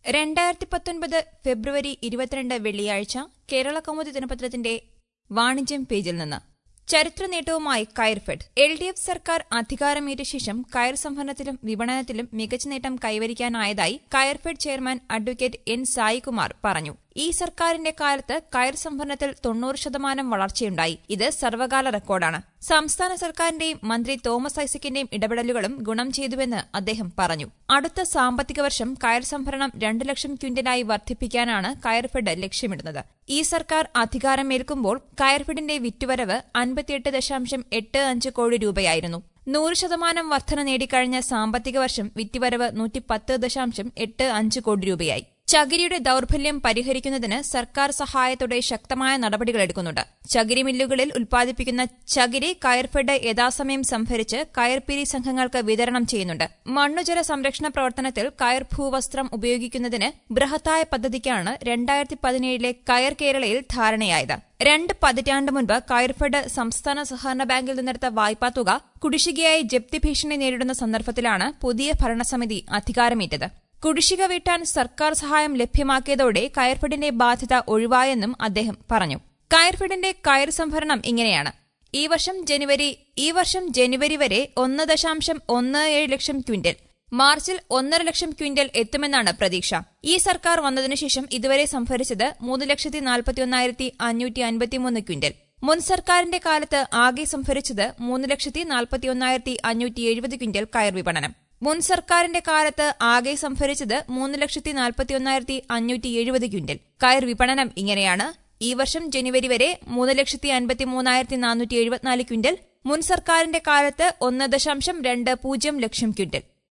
രണ്ടായിരത്തി പത്തൊൻപത് ഫെബ്രുവരി ഇരുപത്തിരണ്ട് വെള്ളിയാഴ്ച കേരള കൗമുദി ദിനപത്രത്തിന്റെ വാണിജ്യം പേജിൽ നിന്ന് ചരിത്ര നേട്ടവുമായി കയർഫെഡ് എൽ ഡി എഫ് സർക്കാർ അധികാരമേറ്റ ശേഷം കയർ സംഭരണത്തിലും വിപണനത്തിലും മികച്ച നേട്ടം കൈവരിക്കാനായതായി Coirfed chairman advocate N Saikumar പറഞ്ഞു ഈ സർക്കാരിന്റെ കാലത്ത് കയർ സംഭരണത്തിൽ തൊണ്ണൂറ് ശതമാനം വളർച്ചയുണ്ടായി ഇത് സർവകാല റെക്കോർഡാണ് സംസ്ഥാന സർക്കാരിന്റെയും മന്ത്രി തോമസ് ഐസക്കിന്റെയും ഇടപെടലുകളും ഗുണം ചെയ്തുവെന്ന് അദ്ദേഹം പറഞ്ഞു അടുത്ത സാമ്പത്തിക വർഷം കയർ സംഭരണം രണ്ട് ലക്ഷം ക്വിന്റലായി വർദ്ധിപ്പിക്കാനാണ് കയർഫെഡ് ലക്ഷ്യമിടുന്നത് ഈ സർക്കാർ അധികാരമേൽക്കുമ്പോൾ കയർഫെഡിന്റെ വിറ്റുവരവ് അൻപത്തിയെട്ട് ദശാംശം എട്ട് അഞ്ച് കോടി രൂപയായിരുന്നു നൂറ് ശതമാനം വർധന നേടിക്കഴിഞ്ഞ സാമ്പത്തിക വർഷം വിറ്റുവരവ് നൂറ്റിപ്പത്ത് ദശാംശം എട്ട് അഞ്ച് കോടി രൂപയായി ചകിരിയുടെ ദൌർബല്യം പരിഹരിക്കുന്നതിന് സർക്കാർ സഹായത്തോടെ ശക്തമായ നടപടികളെടുക്കുന്നുണ്ട് ചകിരി മില്ലുകളിൽ ഉൽപ്പാദിപ്പിക്കുന്ന ചകിരി കയർഫെഡ് യഥാസമയം സംഭരിച്ച് കയർപിരി സംഘങ്ങൾക്ക് വിതരണം ചെയ്യുന്നുണ്ട് മണ്ണുജല സംരക്ഷണ പ്രവർത്തനത്തിൽ കയർ ഭൂവസ്ത്രം ഉപയോഗിക്കുന്നതിന് ബൃഹത്തായ പദ്ധതിക്കാണ് രണ്ടായിരത്തി പതിനേഴിലെ കയർ കേരളയിൽ ധാരണയായത് രണ്ട് പതിറ്റാണ്ട് മുൻപ് കയർഫെഡ് സംസ്ഥാന സഹകരണ ബാങ്കിൽ നിന്നെടുത്ത വായ്പാ തുക കുടിശ്ശികയായി ജപ്തി ഭീഷണി നേരിടുന്ന സന്ദർഭത്തിലാണ് പുതിയ ഭരണസമിതി അധികാരമേറ്റത് കുടിശ്ശിക വീട്ടാൻ സർക്കാർ സഹായം ലഭ്യമാക്കിയതോടെ കയർഫെഡിന്റെ ബാധ്യത ഒഴിവായെന്നും അദ്ദേഹം പറഞ്ഞു കയർഫെഡിന്റെ കയർ സംഭരണം ഇങ്ങനെയാണ് ഈ വർഷം ജനുവരി ഈ വർഷം ജനുവരി വരെ ഒന്ന് ദശാംശം ഒന്ന് ഏഴ് ലക്ഷം ക്വിന്റൽ മാർച്ചിൽ ഒന്നര ലക്ഷം ക്വിന്റൽ എത്തുമെന്നാണ് പ്രതീക്ഷ ഈ സർക്കാർ വന്നതിനുശേഷം ഇതുവരെ സംഭരിച്ചത് മൂന്ന് ലക്ഷത്തി നാൽപ്പത്തിയൊന്നായിരത്തി അഞ്ഞൂറ്റി അൻപത്തിമൂന്ന് ക്വിന്റൽ മുൻ സർക്കാരിന്റെ കാലത്ത് ആകെ സംഭരിച്ചത് മൂന്ന് ലക്ഷത്തി നാൽപ്പത്തിയൊന്നായിരത്തി അഞ്ഞൂറ്റി എഴുപത് ക്വിന്റൽ കയർ വിപണനം മുൻ സർക്കാരിന്റെ കാലത്ത് ആകെ സംഭരിച്ചത് മൂന്ന് ലക്ഷത്തി നാൽപ്പത്തിയൊന്നായിരത്തി അഞ്ഞൂറ്റി എഴുപത് ക്വിന്റൽ കയർ വിപണനം ഇങ്ങനെയാണ് ഈ വർഷം ജനുവരി വരെ മൂന്ന് ലക്ഷത്തി അൻപത്തി മൂന്നായിരത്തി നാനൂറ്റി എഴുപത്തിനാല് ക്വിന്റൽ മുൻ സർക്കാരിന്റെ കാലത്ത് ഒന്ന് ദശാംശം രണ്ട് പൂജ്യം ലക്ഷം ക്വിന്റൽ